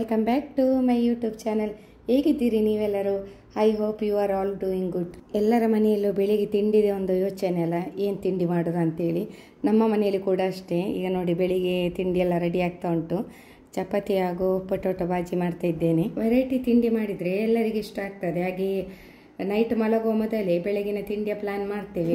Welcome back to my YouTube channel ಹೇಗಿದ್ದೀರಿ ನೀವೆಲ್ಲರೂ I hope you are all doing good ಎಲ್ಲರ ಮನೆಯಲ್ಲೂ ಬೆಳಿಗ್ಗೆ ತಿಂಡಿದೆ ಒಂದು ಯೋಚನೆ ಅಲ್ಲ ಏನು ತಿಂಡಿ ಮಾಡೋದು ಅಂತೇಳಿ ನಮ್ಮ ಮನೆಯಲ್ಲಿ ಕೂಡ ಅಷ್ಟೇ ಈಗ ನೋಡಿ ಬೆಳಿಗ್ಗೆ ತಿಂಡಿ ಎಲ್ಲ ರೆಡಿ ಆಗ್ತಾ ಉಂಟು ಚಪಾತಿ ಹಾಗೂ ಪೊಟೊಟೊ ಬಾಜಿ ಮಾಡ್ತಾ ಇದ್ದೇನೆ ವೆರೈಟಿ ತಿಂಡಿ ಮಾಡಿದರೆ ಎಲ್ಲರಿಗೆ ಇಷ್ಟ ಆಗ್ತದೆ ಹಾಗೆ ನೈಟ್ ಮಲಗುವ ಮೊದಲೇ ಬೆಳಗಿನ ತಿಂಡಿಯ ಪ್ಲಾನ್ ಮಾಡ್ತೇವೆ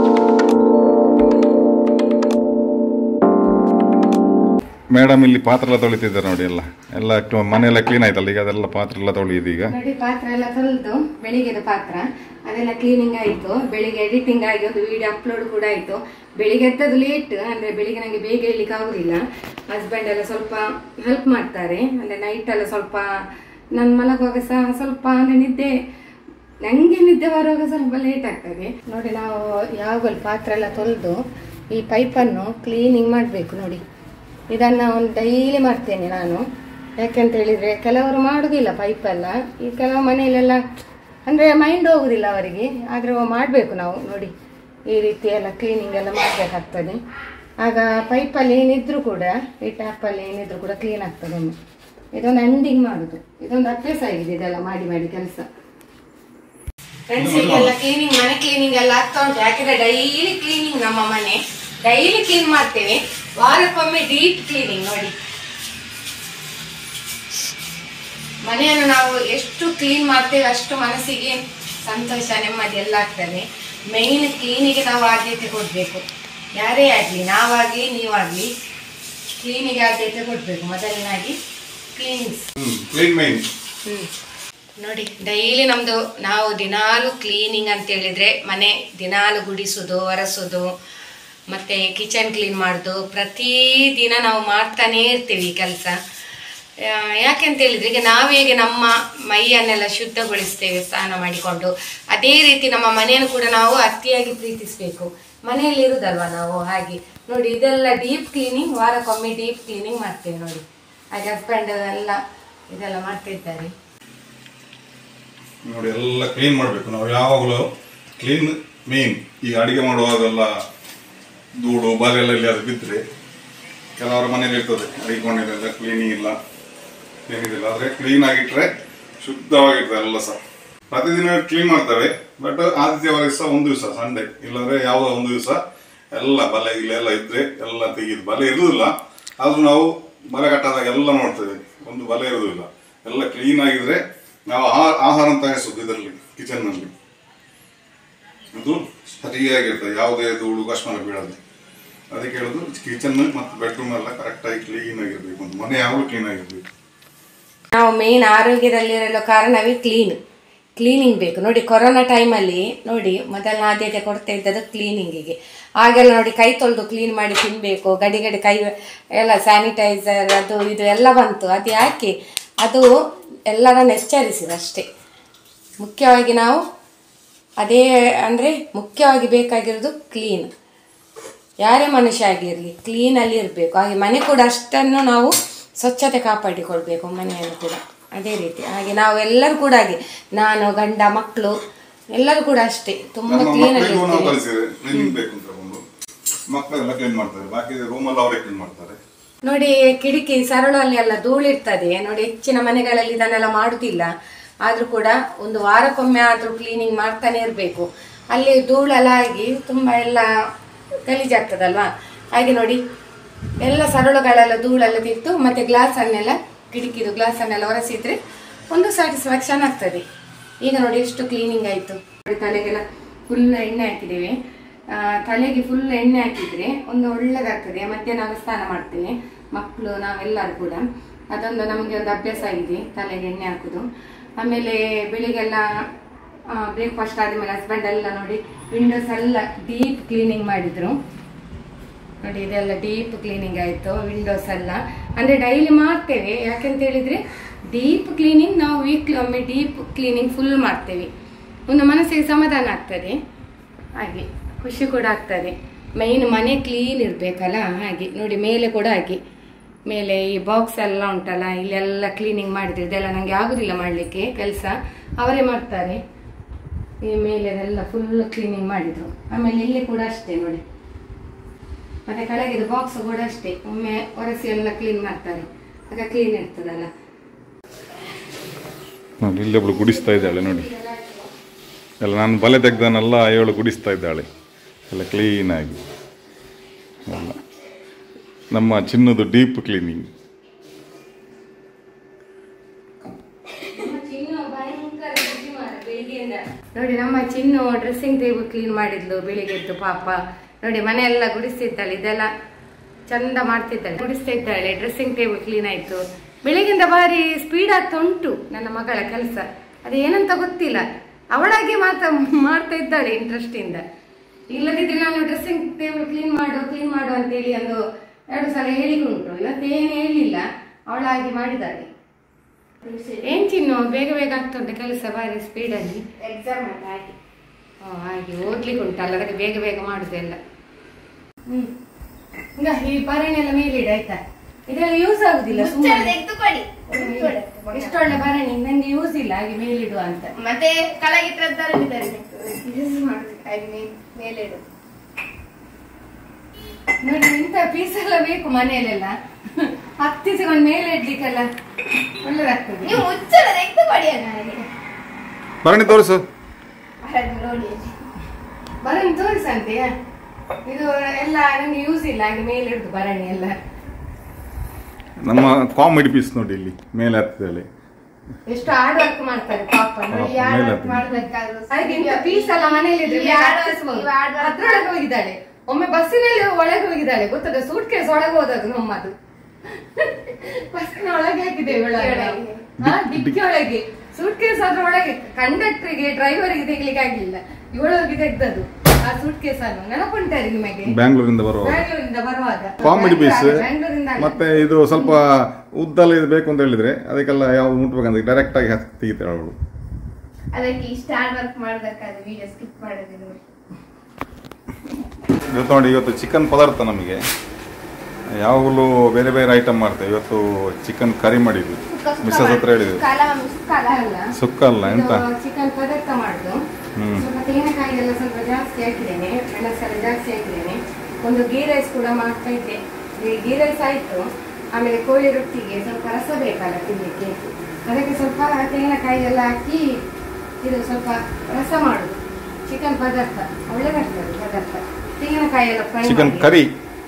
ಮೇಡಮ್ ಇಲ್ಲಿ ಪಾತ್ರ ಎಲ್ಲ ತೊಳಿತಿದ್ದಾರೆ ನೋಡಿ ಎಲ್ಲ ಎಲ್ಲ ಕ್ಲ- ಮನೆಯೆಲ್ಲ ಕ್ಲೀನ್ ಆಯ್ತಲ್ಲ ಈಗ ಅದೆಲ್ಲ ಪಾತ್ರ ಎಲ್ಲ ತೊಳೆಯುದು ಈಗ ನೋಡಿ ಪಾತ್ರ ಎಲ್ಲ ತೊಳೆದು ಬೆಳಿಗ್ಗೆದ ಪಾತ್ರ ಅದೆಲ್ಲ ಕ್ಲೀನಿಂಗ್ ಆಯಿತು ಬೆಳಿಗ್ಗೆ ಎಡಿಟಿಂಗ್ ಆಗಿ ಒಂದು ವಿಡಿಯೋ ಅಪ್ಲೋಡ್ ಕೂಡ ಆಯಿತು ಬೆಳಿಗ್ಗೆ ಎದ್ದದ್ದು ಲೇಟ್ ಅಂದರೆ ಬೆಳಿಗ್ಗೆ ನನಗೆ ಬೇಗ ಹೇಳಲಿಕ್ಕೆ ಆಗುದಿಲ್ಲ ಹಸ್ಬೆಂಡ್ ಎಲ್ಲ ಸ್ವಲ್ಪ ಹೆಲ್ಪ್ ಮಾಡ್ತಾರೆ ಅಂದರೆ ನೈಟ್ ಎಲ್ಲ ಸ್ವಲ್ಪ ನಾನು ಮಲಗುವಾಗ ಸಹ ಸ್ವಲ್ಪ ಅಂದರೆ ನಿದ್ದೆ ನನಗೆ ನಿದ್ದೆ ಬರುವಾಗ ಸ್ವಲ್ಪ ಲೇಟ್ ಆಗ್ತದೆ ನೋಡಿ ನಾವು ಯಾವಾಗಲೂ ಪಾತ್ರ ಎಲ್ಲ ತೊಳೆದು ಈ ಪೈಪನ್ನು ಕ್ಲೀನಿಂಗ್ ಮಾಡಬೇಕು ನೋಡಿ ಇದನ್ನು ಒಂದು ಡೈಲಿ ಮಾಡ್ತೇನೆ ನಾನು ಯಾಕೆಂತ ಹೇಳಿದರೆ ಕೆಲವರು ಮಾಡೋದಿಲ್ಲ ಪೈಪೆಲ್ಲ ಈ ಕೆಲವು ಮನೆಯಲ್ಲೆಲ್ಲ ಅಂದರೆ ಮೈಂಡ್ ಹೋಗುದಿಲ್ಲ ಅವರಿಗೆ ಆದರೆ ಮಾಡಬೇಕು ನಾವು ನೋಡಿ ಈ ರೀತಿ ಎಲ್ಲ ಕ್ಲೀನಿಂಗ್ ಎಲ್ಲ ಮಾಡಬೇಕಾಗ್ತದೆ ಆಗ ಪೈಪಲ್ಲಿ ಏನಿದ್ರು ಕೂಡ ಈ ಟ್ಯಾಪಲ್ಲಿ ಏನಿದ್ರು ಕೂಡ ಕ್ಲೀನ್ ಆಗ್ತದೆ ಒಮ್ಮೆ ಇದೊಂದು ಎಂಡಿಂಗ್ ಮಾಡೋದು ಇದೊಂದು ಅಭ್ಯಾಸ ಆಗಿದೆ ಇದೆಲ್ಲ ಮಾಡಿ ಮಾಡಿ ಕೆಲಸ ಫ್ರೆಂಡ್ಸ್ ಈಗೆಲ್ಲ ಕ್ಲೀನಿಂಗ್ ಮನೆ ಕ್ಲೀನಿಂಗ್ ಎಲ್ಲ ಆಗ್ತಾ ಉಂಟು ಯಾಕಂದ್ರೆ ಡೈಲಿ ಕ್ಲೀನಿಂಗ್ ನಮ್ಮ ಮನೆ ಡೈಲಿ ಕ್ಲೀನ್ ಮಾಡ್ತೇವೆ ವಾರಕ್ಕೊಮ್ಮೆ ಡೀಪ್ ಕ್ಲೀನಿಂಗ್ ನೋಡಿ ಮನೆಯನ್ನು ನಾವು ಎಷ್ಟು ಕ್ಲೀನ್ ಮಾಡ್ತೇವೆ ಅಷ್ಟು ಮನಸ್ಸಿಗೆ ಸಂತೋಷ ನೆಮ್ಮದಿ ಎಲ್ಲ ಆಗ್ತದೆ ಮೇಯ್ನ್ ಕ್ಲೀನಿಗೆ ನಾವು ಆದ್ಯತೆ ಕೊಡಬೇಕು ಯಾರೇ ಆಗಲಿ ನಾವಾಗಲಿ ನೀವಾಗಲಿ ಕ್ಲೀನಿಗೆ ಆದ್ಯತೆ ಕೊಡಬೇಕು ಮೊದಲನಾಗಿ ಕ್ಲೀನಿಂಗ್ಸ್ ಕ್ಲೀನ್ ಮೈನ್ ಹ್ಮ್. ನೋಡಿ ಡೈಲಿ ನಮ್ದು ನಾವು ದಿನಾಲು ಕ್ಲೀನಿಂಗ್ ಅಂತ ಹೇಳಿದ್ರೆ ಮನೆ ದಿನಾಲು ಗುಡಿಸೋದು ಒರೆಸೋದು ಮತ್ತೆ ಕಿಚನ್ ಕ್ಲೀನ್ ಮಾಡೋದು ಪ್ರತಿದಿನ ನಾವು ಮಾಡ್ತಾನೇ ಇರ್ತೀವಿ ಈ ಕೆಲಸ ಯಾಕೆಂತ ಹೇಳಿದ್ರೆ ಈಗ ನಾವು ಹೇಗೆ ನಮ್ಮ ಮೈಯನ್ನೆಲ್ಲ ಶುದ್ಧಗೊಳಿಸ್ತೇವೆ ಸ್ನಾನ ಮಾಡಿಕೊಂಡು ಅದೇ ರೀತಿ ನಮ್ಮ ಮನೆಯನ್ನು ಕೂಡ ನಾವು ಅತಿಯಾಗಿ ಪ್ರೀತಿಸಬೇಕು ಮನೆಯಲ್ಲಿ ಇರುದಲ್ವಾ ನಾವು ಹಾಗೆ ನೋಡಿ ಇದೆಲ್ಲ ಡೀಪ್ ಕ್ಲೀನಿಂಗ್ ವಾರಕ್ಕೊಮ್ಮೆ ಡೀಪ್ ಕ್ಲೀನಿಂಗ್ ಮಾಡ್ತೇವೆ ನೋಡಿ ಹಾಗೆ ಹಸ್ಬೆಂಡ್ ಎಲ್ಲ ಇದೆಲ್ಲ ಮಾಡ್ತಿದ್ದಾರೆ ನೋಡಿ ಎಲ್ಲ ಕ್ಲೀನ್ ಮಾಡಬೇಕು ನಾವು ಯಾವಾಗಲೂ ಕ್ಲೀನ್ ಮೇನ್ ಈಗ ಅಡಿಗೆ ಮಾಡುವಾಗೆಲ್ಲ ಧೂಳು ಬಾಲೆ ಎಲ್ಲ ಇಲ್ಲಿ ಅದು ಬಿದ್ದರೆ ಕೆಲವರ ಮನೇಲಿ ಇರ್ತದೆ ಅಡಿಗೆ ಮನೆಯಲ್ಲೆಲ್ಲ ಕ್ಲೀನಿಂಗ್ ಇಲ್ಲ ಏನಿದಿಲ್ಲ ಆದರೆ ಕ್ಲೀನ್ ಆಗಿಟ್ರೆ ಶುದ್ಧವಾಗಿರ್ತದೆ ಎಲ್ಲ ಸಹ ಪ್ರತಿದಿನ ಕ್ಲೀನ್ ಮಾಡ್ತೇವೆ ಬಟ್ ಆದಿತ್ಯವಾರ ಸಹ ಒಂದು ದಿವಸ ಸಂಡೇ ಇಲ್ಲಾಂದ್ರೆ ಯಾವುದೋ ಒಂದು ದಿವಸ ಎಲ್ಲ ಬಲೆ ಗಿಲೆ ಎಲ್ಲ ಇದ್ರೆ ಎಲ್ಲ ತೆಗೆದು ಬಲೆ ಇರುವುದಿಲ್ಲ ಆದ್ರೂ ನಾವು ಬಲೆ ಕಟ್ಟಾದಾಗ ಎಲ್ಲ ನೋಡ್ತೇವೆ ಒಂದು ಬಲೆ ಇರುವುದಿಲ್ಲ ಎಲ್ಲ ಕ್ಲೀನ್ ಆಗಿದ್ರೆ ನಾವು ಆಹಾರ ಆಹಾರ ತಯಾರಿಸೋದು ಇದರಲ್ಲಿ ಕಿಚನ್ನಲ್ಲಿ ಅದು ಸರಿಯಾಗಿರ್ತದೆ ಯಾವುದೇ ಧೂಳು ಕಶ್ಮಲ ಬೀಳದೆ ಅದಕ್ಕೆ ಹೇಳೋದು ಕಿಚನ್ ಮತ್ತು ಬೆಡ್ರೂಮ್ ಎಲ್ಲ ಕರೆಕ್ಟಾಗಿ ಕ್ಲೀನ್ ಆಗಿರ್ಬೇಕು ಒಂದು ಮನೆ ಯಾವಾಗಲೂ ಕ್ಲೀನ್ ಆಗಿರ್ಬೇಕು ನಾವು ಮೇನ್ ಆರೋಗ್ಯದಲ್ಲಿರಲು ಕಾರಣವೇ ಕ್ಲೀನ್ ಕ್ಲೀನಿಂಗ್ ಬೇಕು ನೋಡಿ ಕೊರೋನಾ ಟೈಮಲ್ಲಿ ನೋಡಿ ಮೊದಲ ಆದ್ಯತೆ ಕೊಡ್ತಾ ಇದ್ದದ್ದು ಕ್ಲೀನಿಂಗಿಗೆ ಆಗೆಲ್ಲ ನೋಡಿ ಕೈ ತೊಳೆದು ಕ್ಲೀನ್ ಮಾಡಿ ತಿನ್ನಬೇಕು ಗಡಿ ಗಡಿ ಕೈ ಎಲ್ಲ ಸ್ಯಾನಿಟೈಸರ್ ಅದು ಇದು ಎಲ್ಲ ಬಂತು ಅದು ಯಾಕೆ ಅದು ಎಲ್ಲರನ್ನು ಎಚ್ಚರಿಸಿದೆ ಅಷ್ಟೇ ಮುಖ್ಯವಾಗಿ ನಾವು ಅದೇ ಅಂದರೆ ಮುಖ್ಯವಾಗಿ ಬೇಕಾಗಿರೋದು ಕ್ಲೀನ್ ಯಾರೇ ಮನುಷ್ಯ ಆಗಿರಲಿ ಕ್ಲೀನಲ್ಲಿ ಇರಬೇಕು ಹಾಗೆ ಮನೆ ಕೂಡ ಅಷ್ಟನ್ನು ನಾವು ಸ್ವಚ್ಛತೆ ಕಾಪಾಡಿಕೊಳ್ಬೇಕು ಮನೆಯನ್ನು ಕೂಡ ಅದೇ ರೀತಿ ಹಾಗೆ ನಾವು ಎಲ್ಲರೂ ಕೂಡ ಹಾಗೆ ನಾನು ಗಂಡ ಮಕ್ಕಳು ಎಲ್ಲರೂ ಕೂಡ ಅಷ್ಟೇ ತುಂಬ ನಮ್ಮ ಕ್ಲೀನಲ್ಲಿ ಮಕ್ಕಳಿಗೂ ನಾವು ಇರ್ತೇವೆ ಕಲಿಸಿದ್ರೆ ಕ್ಲೀನಿಂಗ್ ಬೇಕು ಅಂತ ಒಂದು ಮಕ್ಕಳೆಲ್ಲ ಕ್ಲೀನ್ ಮಾಡ್ತಾರೆ ಬಾಕಿ ರೂಮಲ್ಲಿ ಅವರೇ ಕ್ಲೀನ್ ಮಾಡ್ತಾರೆ ನೋಡಿ ಕಿಟಕಿ ಸರಳಲ್ಲಿ ಎಲ್ಲ ಧೂಳಿರ್ತದೆ ನೋಡಿ ಹೆಚ್ಚಿನ ಮನೆಗಳಲ್ಲಿ ಇದನ್ನೆಲ್ಲ ಮಾಡುದಿಲ್ಲ ಆದ್ರೂ ಕೂಡ ಒಂದು ವಾರಕ್ಕೊಮ್ಮೆ ಆದ್ರೂ ಕ್ಲೀನಿಂಗ್ ಮಾಡ್ತಾನೆ ಇರಬೇಕು ಅಲ್ಲಿ ಧೂಳೆಲ್ಲ ಆಗಿ ತುಂಬ ಎಲ್ಲ ಗಲೀಜಾಗ್ತದಲ್ವಾ ಹಾಗೆ ನೋಡಿ ಎಲ್ಲ ಸರಳುಗಳೆಲ್ಲ ಧೂಳೆಲ್ಲ ತಿಂತು ಮತ್ತೆ ಗ್ಲಾಸನ್ನೆಲ್ಲ ಕಿಟಕಿದು ಗ್ಲಾಸನ್ನೆಲ್ಲ ಒರೆಸಿದ್ರೆ ಒಂದು ಸ್ಯಾಟಿಸ್ಫ್ಯಾಕ್ಷನ್ ಆಗ್ತದೆ ಈಗ ನೋಡಿ ಎಷ್ಟು ಕ್ಲೀನಿಂಗ್ ಆಯಿತು ನೋಡಿ ತಲೆಗೆಲ್ಲ ಫುಲ್ ಎಣ್ಣೆ ಹಾಕಿದ್ದೇವೆ ಆ, ತಲೆಗೆ ಫುಲ್ ಎಣ್ಣೆ ಹಾಕಿದ್ರೆ ಒಂದು ಒಳ್ಳೆದಾಗ್ತದೆ ಮಧ್ಯಾಹ್ನ ಸ್ನಾನ ಮಾಡ್ತೇವೆ ಮಕ್ಕಳು ನಾವೆಲ್ಲರೂ ಕೂಡ ಅದೊಂದು ನಮಗೆ ಒಂದು ಅಭ್ಯಾಸ ಆಗಿದೆ ತಲೆಗೆ ಎಣ್ಣೆ ಹಾಕೋದು ಆಮೇಲೆ ಬೆಳಿಗ್ಗೆಲ್ಲ ಬ್ರೇಕ್ಫಾಸ್ಟ್ ಆದಮೇಲೆ ಹಸ್ಬೆಂಡ್ ಎಲ್ಲ ನೋಡಿ ವಿಂಡೋಸ್ ಎಲ್ಲ ಡೀಪ್ ಕ್ಲೀನಿಂಗ್ ಮಾಡಿದ್ರು ನೋಡಿ ಇದೆಲ್ಲ ಡೀಪ್ ಕ್ಲೀನಿಂಗ್ ಆಯಿತು ವಿಂಡೋಸ್ ಎಲ್ಲ ಅಂದರೆ ಡೈಲಿ ಮಾಡ್ತೇವೆ ಯಾಕೆಂತ ಹೇಳಿದರೆ ಡೀಪ್ ಕ್ಲೀನಿಂಗ್ ನಾವು ವೀಕ್ಲಿ ಒಮ್ಮೆ ಡೀಪ್ ಕ್ಲೀನಿಂಗ್ ಫುಲ್ ಮಾಡ್ತೇವೆ ಒಂದು ಮನಸ್ಸಿಗೆ ಸಮಾಧಾನ ಆಗ್ತದೆ ಹಾಗೆ ಖುಷಿ ಕೂಡ ಆಗ್ತದೆ ಮೈನ್ ಮನೆ ಕ್ಲೀನ್ ಇರಬೇಕಲ್ಲ ಹಾಗೆ ನೋಡಿ ಮೇಲೆ ಕೂಡ ಹಾಗೆ ಮೇಲೆ ಈ ಬಾಕ್ಸ್ ಎಲ್ಲ ಉಂಟಲ್ಲ ಇಲ್ಲೆಲ್ಲ ಕ್ಲೀನಿಂಗ್ ಮಾಡಿದ್ರೆ ಇದೆಲ್ಲ ನನಗೆ ಆಗುದಿಲ್ಲ ಮಾಡಲಿಕ್ಕೆ ಕೆಲಸ ಅವರೇ ಮಾಡ್ತಾರೆ ಈ ಮೇಲೆ ಎಲ್ಲ ಫುಲ್ ಕ್ಲೀನಿಂಗ್ ಮಾಡಿದ್ರು ಆಮೇಲೆ ಇಲ್ಲಿ ಕೂಡ ಅಷ್ಟೇ ನೋಡಿ ಮತ್ತೆ ಕೆಳಗಿದು ಬಾಕ್ಸ್ ಕೂಡ ಅಷ್ಟೇ ಒಮ್ಮೆ ಒರೆಸಿ ಎಲ್ಲ ಕ್ಲೀನ್ ಮಾಡ್ತಾರೆ ಆಗ ಕ್ಲೀನ್ ಇರ್ತದಲ್ಲ ನೋಡಿ ಇಲ್ಲೊಬ್ಳು ಗುಡಿಸ್ತಾ ಇದ್ದಾಳೆ ನೋಡಿ ಎಲ್ಲ ನಾನು ಬಲೆ ತೆಗ್ದನೆಲ್ಲ ಇವಳು ಗುಡಿಸ್ತಾ ಇದ್ದಾಳೆ ಎಲ್ಲ ಕ್ಲೀನಾಗಿ ಎಲ್ಲ ನಮ್ಮ ಚಿನ್ನದು ಡೀಪ್ ಕ್ಲೀನಿಂಗ್ ನೋಡಿ ನಮ್ಮ ಚಿನ್ನು ಡ್ರೆಸ್ಸಿಂಗ್ ಟೇಬಲ್ ಕ್ಲೀನ್ ಮಾಡಿದ್ಲು ಬೆಳಿಗ್ಗೆ ಎದ್ದು ಪಾಪ ನೋಡಿ ಮನೆಯೆಲ್ಲ ಗುಡಿಸ್ತಿದ್ದಾಳೆ ಇದೆಲ್ಲ ಚಂದ ಮಾಡ್ತಿದ್ದಾಳೆ ಗುಡಿಸ್ತಾ ಇದ್ದಾಳೆ ಡ್ರೆಸ್ಸಿಂಗ್ ಟೇಬಲ್ ಕ್ಲೀನ್ ಆಯ್ತು ಬೆಳಿಗ್ಗಿಂದ ಬಾರಿ ಸ್ಪೀಡ್ ಆಗ್ತಾ ಉಂಟು ನನ್ನ ಮಗಳ ಕೆಲಸ ಅದು ಏನಂತ ಗೊತ್ತಿಲ್ಲ ಅವಳಾಗೆ ಮಾತ್ರ ಮಾಡ್ತಾ ಇದ್ದಾಳೆ ಇಂಟ್ರೆಸ್ಟ್ ಇಂದ ಇಲ್ಲದಿದ್ರೆ ನಾನು ಡ್ರೆಸ್ಸಿಂಗ್ ಟೇಬಲ್ ಕ್ಲೀನ್ ಮಾಡು ಕ್ಲೀನ್ ಮಾಡು ಅಂತೇಳಿ ಒಂದು ಎರಡು ಸಲ ಹೇಳಿಕೊಂಡ್ರು ಇವತ್ತೇನು ಹೇಳಿಲ್ಲ ಅವಳಾಗಿ ಮಾಡಿದ್ದಾಳೆ ಏನ್ ಚಿನ್ನು ಬೇಗ ಬೇಗ ಆಗ್ತುಂಟು ಕೆಲಸ ಬಾರಿ ಸ್ಪೀಡಲ್ಲಿ ಎಕ್ಸಾಮ್ ಹಾಗೆ ಓ, ಹಾಗೆ ಓದ್ಲಿಕ್ಕೆ ಉಂಟಲ್ಲ ಅದಕ್ಕೆ ಬೇಗ ಬೇಗ ಮಾಡುದೆಲ್ಲ ಹ್ಮ್ ಈಗ ಈ ಭರಣಿ ಎಲ್ಲ ಮೇಲಿಡ ಆಯ್ತಾ ಇದೆಲ್ಲ ಯೂಸ್ ಆಗುದಿಲ್ಲ ಮುಚ್ಚಳ ಸುಮ್ಮನೆ ತೆಗೆದುಕೊಳ್ಳಿ ಇಷ್ಟೊಳ್ಳೆ ಭರಣಿ ನಂಗೆ ಯೂಸ್ ಇಲ್ಲ ಹಾಗೆ ಮೇಲಿಡುವ ಅಂತ ಮತ್ತೆ ಕೆಳಗಿಟ್ಟದ್ದರ ಯೂಸ್ ಮಾಡುದು ಹಾಗೆ ಮೇ- ಮೇಲೆ ಇಡುದು ನೋಡಿ ಇಂಥ ಪೀಸ್ ಎಲ್ಲ ಬೇಕು ಮನೆಯಲ್ಲೆಲ್ಲ ಹತ್ತಿಸಿಕೊಂಡು ಮೇಲೆ ಇಡ್ಲಿಕ್ಕೆಲ್ಲ ಒಳ್ಳೇದಾಗ್ತದೆ ನೀವು ಮುಚ್ಚಳ ತೆಗೆದುಕೊಳ್ಳಿ ನನಗೆ ಭರಣಿ ತೋರಿಸು ಹಾಗೆ ನೋಡಿ ಭರಣಿ ತೋರಿಸಂತೆ ಇದು ಎಲ್ಲ ನಂಗೆ ಯೂಸ್ ಇಲ್ಲ ಹಾಗೆ ಮೇಲೆ ಇಡುದು ಭರಣಿ ಎಲ್ಲ ನಮ್ಮ ಕಾಮಿಡಿ ಪೀಸ್ ನೋಡಿ ಇಲ್ಲಿ ಮೇಲೆ ಹತ್ತಿದ್ದಾಳೆ ಎಷ್ಟು ಹಾರ್ಡ್ ವರ್ಕ್ ಮಾಡ್ತಾರೆ ಪಾಪ ನೋಡಿ ಪಾಪ, ಯಾರು ಮೇಲೆ work ಹತ್ತಿ. ಮಾಡ್ಬೇಕಾದ್ರೂ ಅದಕ್ಕೆ ಇಂಥ ಪೀಸ್ ಎಲ್ಲ ಮನೇಲಿ ಇದ್ರೆ ಈ ಬೇಗ ಆಡ- ಹತ್ತಿಸ್ಬೋದು. ಈ ಆಡ- ಅದ್ರೊಳಗೆ ಹೋಗಿದ್ದಾಳೆ ಒಮ್ಮೆ ಬಸ್ಸಿನಲ್ಲಿ ಒಳಗೆ ಹೋಗಿದ್ದಾಳೆ ಗೊತ್ತದ ಸೂಟ್ ಕೇಸ್ ಒಳಗೆ ಹೋದದು ನಮ್ಮದು ಬಸ್ಸಿನ ಒಳಗೆ ಹಾಕಿದ್ದೇವೆ ಒಳಗೆ ಒಳಗೆ. ಹಾ ಡಿಕ್ಕಿ ಒಳಗೆ ಸೂಟ್ ಕೇಸ್ ಅದ್ರ ಒಳಗೆ ಕಂಡಕ್ಟರ್ಗೆ ಡ್ರೈವರ್ಗೆ ತೆಗಿಲಿಕ್ಕೆ ಆಗ್ಲಿಲ್ಲ ಇವಳೋಗಿ ತೆಗ್ದದು ಆ ಸೂಟ್ ಕೇಸ್ ಅನ್ನು ನೆನಪುಂಟಾರಿ ನಿಮಗೆ ಬ್ಯಾಂಗ್ಳೂರಿಂದ ಬರುವ ಬ್ಯಾಂಗ್ಳೂರಿಂದ ಬರುವಾಗ ಕಾಮಿಡಿ ಪೀಸ್ ಬ್ಯಾಂಗ್ಳೂರಿಂದ ಅಲ್ಲ. ಮತ್ತೆ ಇದು ಸ್ವಲ್ಪ ಉದ್ದಲ್ಲ ಇದು ಬೇಕು ಅಂತ ಹೇಳಿದ್ರೆ ಅದಕ್ಕೆಲ್ಲ ಯಾವ್ದು ಮುಟ್ಬೇಕಂತ ಡೈರೆಕ್ಟ್ ಆಗಿ ಹತ್ತಿ ತೆಗಿತಾಳೆ ಅವಳು ಅದಕ್ಕೆ ಇಷ್ಟ ಹಾರ್ಡ್ ವರ್ಕ್ ಮಾಡಬೇಕಾದ್ರೆ ವಿಡಿಯೋ ಸ್ಕಿಪ್ ಮಾಡೋದಿಲ್ಲ ಇವತ್ತು ನೋಡಿ ಇವತ್ತು ಚಿಕನ್ ಪದಾರ್ಥ ನಮಗೆ ಯಾವಾಗಲೂ ಬೇರೆ ಬೇರೆ ಐಟಮ್ ಮಾಡ್ತೇವೆ ಇವತ್ತು ಚಿಕನ್ ಕರಿ ಮಾಡಿದ್ವಿ ಮಿಸ್ಸಸ್ ಹತ್ರ ಹೇಳಿದ್ವಿ ಕಾಲ ಮಿಸ್ ಕಾಲ ಅಲ್ಲ ಸುಕ್ಕ ಅಲ್ಲ ಎಂತ ಚಿಕನ್ ಪದಾರ್ಥ ಮಾಡುದು ಹ್ಮ್. ಸ್ವಲ್ಪ ತೆಂಗಿನಕಾಯಿ ಎಲ್ಲ ಸ್ವಲ್ಪ ಜಾಸ್ತಿ ಹಾಕಿದ್ದೇನೆ ಮೆಣಸೆಲ್ಲ ಜಾಸ್ತಿ ಹಾಕಿದ್ದೇನೆ ಒಂದು ಗೀ ರೈಸ್ ಕೂಡ ಮಾಡ್ತಾ ಇದ್ದೆ ಈ ಗೀ ರೈಸ್ ಆಯ್ತು ಆಮೇಲೆ ಕೋಳಿ ರೊಟ್ಟಿಗೆ ಸ್ವಲ್ಪ ರಸ ಬೇಕಲ್ಲ ತಿನ್ಲಿಕ್ಕೆ ಅದಕ್ಕೆ ಸ್ವಲ್ಪ ತೆಂಗಿನಕಾಯಿ ಎಲ್ಲ ಹಾಕಿ ಇದು ಸ್ವಲ್ಪ ರಸ ಮಾಡುದು ಚಿಕನ್ ಪದಾರ್ಥ ಒಳ್ಳೆದಾಗ್ತದೆ ಪದಾರ್ಥ ತೆಂಗಿನಕಾಯಿ ಎಲ್ಲ ಫ್ರೈ ಚಿಕನ್ ಮಾಡಿ. ಕರಿ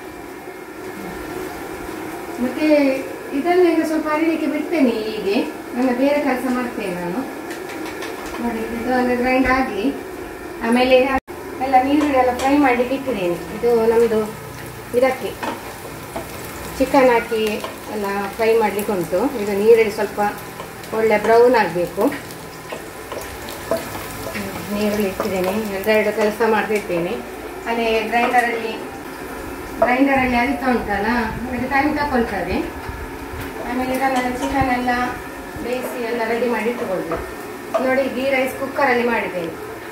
ಮತ್ತೆ ಇದನ್ನ ಈಗ ಸ್ವಲ್ಪ ಅರಿಲಿಕ್ಕೆ ಬಿಡ್ತೇನೆ ಹೀಗೆ ನನ್ನ ಬೇರೆ ಕೆಲಸ ಮಾಡ್ತೇನೆ ನಾನು ನೋಡಿ ಇದು ಒಂದು ಗ್ರೈಂಡ್ ಆಗಲಿ ಆಮೇಲೆ ಎಲ್ಲ ನೀರುಳ್ಳಿ ಎಲ್ಲ ಫ್ರೈ ಮಾಡಲಿಕ್ಕೆ ಇಟ್ಟಿದ್ದೇನೆ ಇದು ನಮ್ಮದು ಇದಕ್ಕೆ ಚಿಕನ್ ಹಾಕಿ ಎಲ್ಲ ಫ್ರೈ ಮಾಡಲಿಕ್ಕೆ ಉಂಟು ಇದು ನೀರುಳ್ಳಿ ಸ್ವಲ್ಪ ಒಳ್ಳೆ ಬ್ರೌನ್ ಆಗಬೇಕು ನೀರುಳ್ಳಿ ಇಟ್ಟಿದ್ದೇನೆ ಎರಡೆರಡು ಕೆಲಸ ಮಾಡ್ತಿದ್ದೇನೆ ಅದೇ ಗ್ರೈಂಡರಲ್ಲಿ ಗ್ರೈಂಡರಲ್ಲಿ ಅರಿತಾ ಉಂಟಲ್ಲ ಅದಕ್ಕೆ ಟೈಮ್ ತಗೊಳ್ತದೆ ಆಮೇಲೆ ಇದನ್ನೆಲ್ಲ ಚಿಕನ್ ಎಲ್ಲ ಬೇಯಿಸಿ ಎಲ್ಲ ರೆಡಿ ಮಾಡಿ ಇಟ್ಟುಕೊಳ್ಳಿ ನೋಡಿ ಗೀ ರೈಸ್ ಕುಕ್ಕರಲ್ಲಿ ಮಾಡಿದ್ದೇನೆ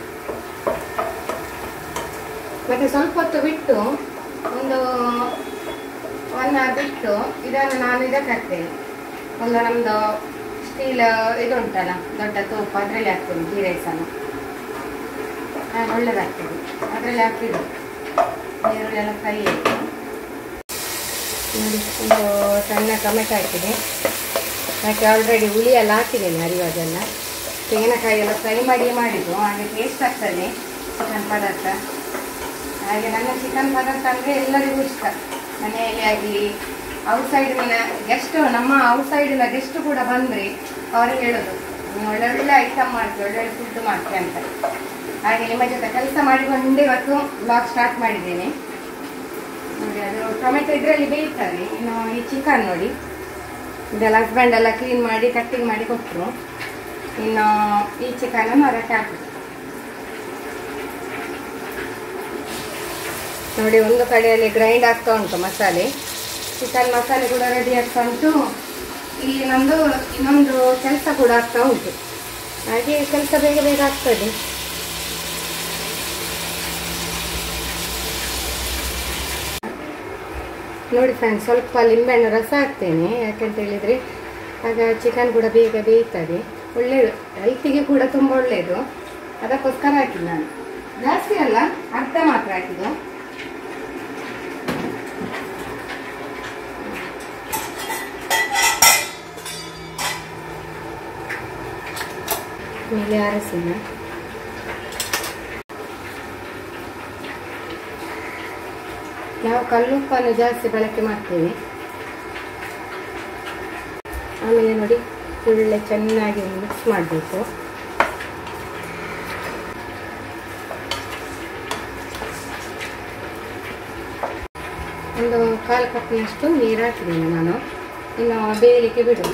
ಮತ್ತೆ ಸ್ವಲ್ಪ ಹೊತ್ತು ಬಿಟ್ಟು ಒಂದು ಒನ್ ಅವರ್ ಬಿಟ್ಟು ಇದನ್ನು ನಾನು ಇದಕ್ಕೆ ಹಾಕ್ತೇನೆ ಒಂದು ನಮ್ಮದು ಸ್ಟೀಲ್ ಇದು ಉಂಟಲ್ಲ ದೊಡ್ಡ ತೂಪ ಅದರಲ್ಲಿ ಹಾಕ್ತೇನೆ ಗೀ ರೈಸನ್ನು ಹಾಗೆ ಒಳ್ಳೆದಾಗ್ತದೆ ಅದರಲ್ಲಿ ಹಾಕಿದ್ದು ನೀರುಳ್ಳಿ ಎಲ್ಲ ಫ್ರೈ ಆಯಿತು ನೋಡಿ ಒಂದು ಸಣ್ಣ ಟೊಮೆಟೊ ಹಾಕಿದೆ ಅದಕ್ಕೆ ಆಲ್ರೆಡಿ ಹುಳಿ ಎಲ್ಲ ಹಾಕಿದ್ದೇನೆ ಅರಿವಾಗೆಲ್ಲ ತೆಂಗಿನಕಾಯಿ ಎಲ್ಲ ಫ್ರೈ ಮಾಡಿ ಮಾಡಿದ್ದು ಹಾಗೆ ಟೇಸ್ಟ್ ಆಗ್ತದೆ ಚಿಕನ್ ಪದಾರ್ಥ ಹಾಗೆ ನನ್ನ ಚಿಕನ್ ಪದಾರ್ಥ ಅಂದರೆ ಎಲ್ಲರಿಗೂ ಇಷ್ಟ ಮನೆಯಲ್ಲಿ ಆಗಲಿ ಔಟ್ಸೈಡಿನ ಗೆಸ್ಟ್ ನಮ್ಮ ಔಟ್ಸೈಡಿನ ಗೆಸ್ಟ್ ಕೂಡ ಬಂದರೆ ಅವರು ಹೇಳೋದು ನೀವು ಒಳ್ಳೊಳ್ಳೆ ಐಟಮ್ ಮಾಡ್ತೀವಿ ಒಳ್ಳೊಳ್ಳೆ ಫುಡ್ ಮಾಡ್ತೀವಿ ಅಂತ ಹಾಗೆ ನಿಮ್ಮ ಜೊತೆ ಕೆಲಸ ಮಾಡಿಕೊಂಡು ಇವತ್ತು ಬ್ಲಾಗ್ ಸ್ಟಾರ್ಟ್ ಮಾಡಿದ್ದೇನೆ ನೋಡಿ ಅದು ಟೊಮೆಟೊ ಇದರಲ್ಲಿ ಬೇಯ್ತಾರೆ ಇನ್ನು ಈ ಚಿಕನ್ ನೋಡಿ ಇದೆಲ್ಲ ಹಸ್ಬೆಂಡ್ ಎಲ್ಲ ಕ್ಲೀನ್ ಮಾಡಿ ಕಟ್ಟಿಂಗ್ ಮಾಡಿ ಕೊಟ್ಟರು ಇನ್ನು ಈ ಚಿಕನನ್ನು ಅದಕ್ಕೆ ಹಾಕುದು ನೋಡಿ ಒಂದು ಕಡೆಯಲ್ಲಿ ಗ್ರೈಂಡ್ ಆಗ್ತಾ ಉಂಟು ಮಸಾಲೆ ಚಿಕನ್ ಮಸಾಲೆ ಕೂಡ ರೆಡಿ ಆಗ್ತಾ ಉಂಟು ಇಲ್ಲಿ ನಮ್ಮದು ಇನ್ನೊಂದು ಕೆಲಸ ಕೂಡ ಆಗ್ತಾ ಉಂಟು ಹಾಗೆ ಕೆಲಸ ಬೇಗ ಬೇಗ ಆಗ್ತದೆ ನೋಡಿ ಫ್ರೆಂಡ್ಸ್ ಸ್ವಲ್ಪ ಲಿಂಬೆಹಣ್ಣು ರಸ ಹಾಕ್ತೇನೆ ಯಾಕಂತ ಹೇಳಿದರೆ ಆಗ ಚಿಕನ್ ಕೂಡ ಬೇಗ ಬೇಯ್ತದೆ ಒಳ್ಳೆಯದು ಹೆಲ್ತಿಗೆ ಕೂಡ ತುಂಬ ಒಳ್ಳೆಯದು ಅದಕ್ಕೋಸ್ಕರ ಹಾಕಿದ್ದು ನಾನು ಜಾಸ್ತಿ ಅಲ್ಲ ಅರ್ಧ ಮಾತ್ರ ಹಾಕಿದ್ದು ಹೀಗೆ ಆರಿಸಿನ ನಾವು ಕಲ್ಲುಪ್ಪನ್ನು ಜಾಸ್ತಿ ಬಳಕೆ ಮಾಡ್ತೇವೆ ಆಮೇಲೆ ನೋಡಿ ಒಳ್ಳೆ ಚೆನ್ನಾಗಿ ಮಿಕ್ಸ್ ಮಾಡಬೇಕು ಒಂದು ಕಾಲು ಕಪ್ಪಿನಷ್ಟು ನೀರು ಹಾಕಿದ್ದೀನಿ ನಾನು ಇನ್ನು ಬೇಯಲಿಕ್ಕೆ ಬಿಡು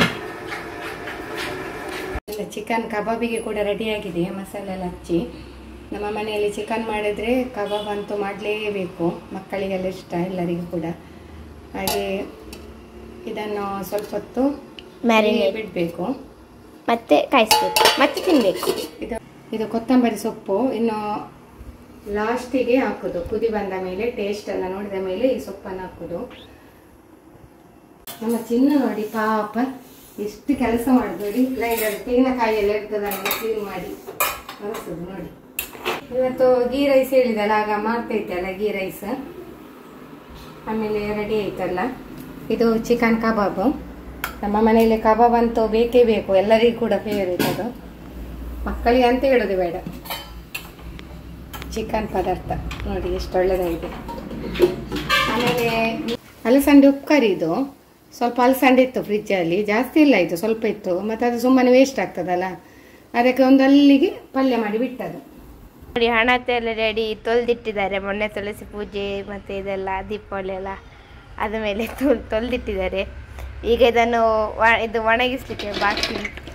ಇಲ್ಲ ಚಿಕನ್ ಕಬಾಬಿಗೆ ಕೂಡ ರೆಡಿಯಾಗಿದೆ ಮಸಾಲೆ ಎಲ್ಲ ಹಚ್ಚಿ ನಮ್ಮ ಮನೆಯಲ್ಲಿ ಚಿಕನ್ ಮಾಡಿದರೆ ಕಬಾಬ್ ಅಂತೂ ಮಾಡಲೇಬೇಕು ಮಕ್ಕಳಿಗೆಲ್ಲ ಇಷ್ಟ ಎಲ್ಲರಿಗೂ ಕೂಡ ಹಾಗೆ ಇದನ್ನು ಸ್ವಲ್ಪ ಹೊತ್ತು Marinate. ಬಿಡಬೇಕು ಮತ್ತೆ ಕಾಯಿಸ್ಬೇಕು ಮತ್ತೆ ತಿನ್ಬೇಕು ಇದು ಇದು ಕೊತ್ತಂಬರಿ ಸೊಪ್ಪು ಇನ್ನು ಲಾಸ್ಟಿಗೆ ಹಾಕೋದು ಕುದಿ ಬಂದ ಮೇಲೆ ಟೇಸ್ಟ್ ಎಲ್ಲ ನೋಡಿದ ಮೇಲೆ ಈ ಸೊಪ್ಪನ್ನು ಹಾಕೋದು ನಮ್ಮ ಚಿನ್ನ ನೋಡಿ ಪಾಪ ಎಷ್ಟು ಕೆಲಸ ಮಾಡುದು ನೋಡಿ ಗ್ರೈಂಡರ್ ತೆಂಗಿನಕಾಯಿ ಎಲ್ಲ ಇರ್ತದಲ್ಲ ಕ್ಲೀನ್ ಮಾಡಿ ಬಳಸೋದು ನೋಡಿ ಇವತ್ತು ಗೀ ರೈಸ್ ಹೇಳಿದಲ್ಲ ಆಗ ಮಾಡ್ತೈತಲ್ಲ ಗೀ ರೈಸ್ ಆಮೇಲೆ ರೆಡಿ ಆಯ್ತಲ್ಲ ಇದು ಚಿಕನ್ ಕಬಾಬು ನಮ್ಮ ಮನೆಯಲ್ಲಿ ಕಬಾಬ್ ಅಂತೂ ಬೇಕೇ ಬೇಕು ಎಲ್ಲರಿಗೂ ಕೂಡ ಫೇವರೇಟ್ ಅದು ಮಕ್ಕಳಿಗೆ ಅಂತ ಹೇಳೋದು ಬೇಡ ಚಿಕನ್ ಪದಾರ್ಥ ನೋಡಿ ಎಷ್ಟು ಒಳ್ಳೆದಾಗಿದೆ ಆಮೇಲೆ ಅಲಸಂದೆ ಉಪ್ಕರಿ ಇದು ಸ್ವಲ್ಪ ಅಲಸಂದೆ ಇತ್ತು ಫ್ರಿಜ್ಜಲ್ಲಿ ಜಾಸ್ತಿ ಇಲ್ಲ ಇದು ಸ್ವಲ್ಪ ಇತ್ತು ಮತ್ತು ಅದು ಸುಮ್ಮನೆ ವೇಸ್ಟ್ ಆಗ್ತದಲ್ಲ ಅದಕ್ಕೆ ಒಂದು ಅಲ್ಲಿಗೆ ಪಲ್ಯ ಮಾಡಿ ಬಿಟ್ಟದು ನೋಡಿ ಹಣತೆ ಎಲ್ಲ ರೆಡಿ ತೊಳೆದಿಟ್ಟಿದ್ದಾರೆ ಮೊನ್ನೆ ತುಳಸಿ ಪೂಜೆ ಮತ್ತು ಇದೆಲ್ಲ ದೀಪಾವಳಿ ಎಲ್ಲ ಅದ ಮೇಲೆ ತೊಳ್ ತೊಳೆದಿಟ್ಟಿದ್ದಾರೆ ಈಗ ಇದನ್ನು ವ- ಇದು ಒಣಗಿಸ್ಲಿಕ್ಕೆ ಬಾಕಿ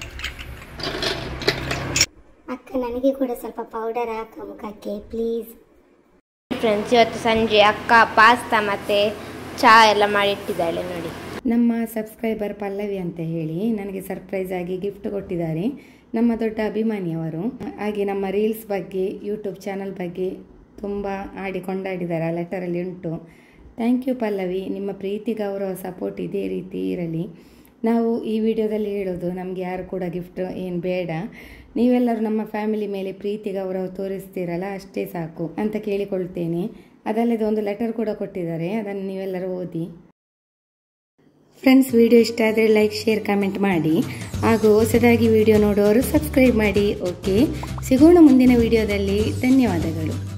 ಅಕ್ಕ ನನಗೆ ಕೂಡ ಸ್ವಲ್ಪ ಪೌಡರ್ ಹಾಕ ಮುಖಕ್ಕೆ ಪ್ಲೀಸ್ ಫ್ರೆಂಡ್ಸ್ ಇವತ್ತು ಸಂಜೆ ಅಕ್ಕ ಪಾಸ್ತಾ ಮತ್ತು ಚಹಾ ಎಲ್ಲ ಮಾಡಿಟ್ಟಿದ್ದಾಳೆ ನೋಡಿ ನಮ್ಮ ಸಬ್ಸ್ಕ್ರೈಬರ್ ಪಲ್ಲವಿ ಅಂತ ಹೇಳಿ ನನಗೆ ಸರ್ಪ್ರೈಸ್ ಆಗಿ ಗಿಫ್ಟ್ ಕೊಟ್ಟಿದ್ದಾರೆ ನಮ್ಮ ದೊಡ್ಡ ಅಭಿಮಾನಿಯವರು ಹಾಗೆ ನಮ್ಮ ರೀಲ್ಸ್ ಬಗ್ಗೆ ಯೂಟ್ಯೂಬ್ ಚಾನಲ್ ಬಗ್ಗೆ ತುಂಬ ಆಡಿ ಕೊಂಡಾಡಿದ್ದಾರೆ ಆ ಲೆಟರಲ್ಲಿ ಉಂಟು ಥ್ಯಾಂಕ್ ಯು ಪಲ್ಲವಿ ನಿಮ್ಮ ಪ್ರೀತಿ ಗೌರವ ಸಪೋರ್ಟ್ ಇದೇ ರೀತಿ ಇರಲಿ ನಾವು ಈ ವಿಡಿಯೋದಲ್ಲಿ ಹೇಳೋದು ನಮಗೆ ಯಾರು ಕೂಡ ಗಿಫ್ಟ್ ಏನು ಬೇಡ ನೀವೆಲ್ಲರೂ ನಮ್ಮ ಫ್ಯಾಮಿಲಿ ಮೇಲೆ ಪ್ರೀತಿ ಗೌರವ ತೋರಿಸ್ತೀರಲ್ಲ ಅಷ್ಟೇ ಸಾಕು ಅಂತ ಕೇಳಿಕೊಳ್ತೇನೆ ಅದಲ್ಲದೆ ಒಂದು ಲೆಟರ್ ಕೂಡ ಕೊಟ್ಟಿದ್ದಾರೆ ಅದನ್ನು ನೀವೆಲ್ಲರೂ ಓದಿ ಫ್ರೆಂಡ್ಸ್ ವಿಡಿಯೋ ಇಷ್ಟ ಆದರೆ ಲೈಕ್ ಶೇರ್ ಕಮೆಂಟ್ ಮಾಡಿ ಹಾಗೂ ಹೊಸದಾಗಿ ವಿಡಿಯೋ ನೋಡೋರು ಸಬ್ಸ್ಕ್ರೈಬ್ ಮಾಡಿ ಓಕೆ ಸಿಗೋಣ ಮುಂದಿನ ವಿಡಿಯೋದಲ್ಲಿ ಧನ್ಯವಾದಗಳು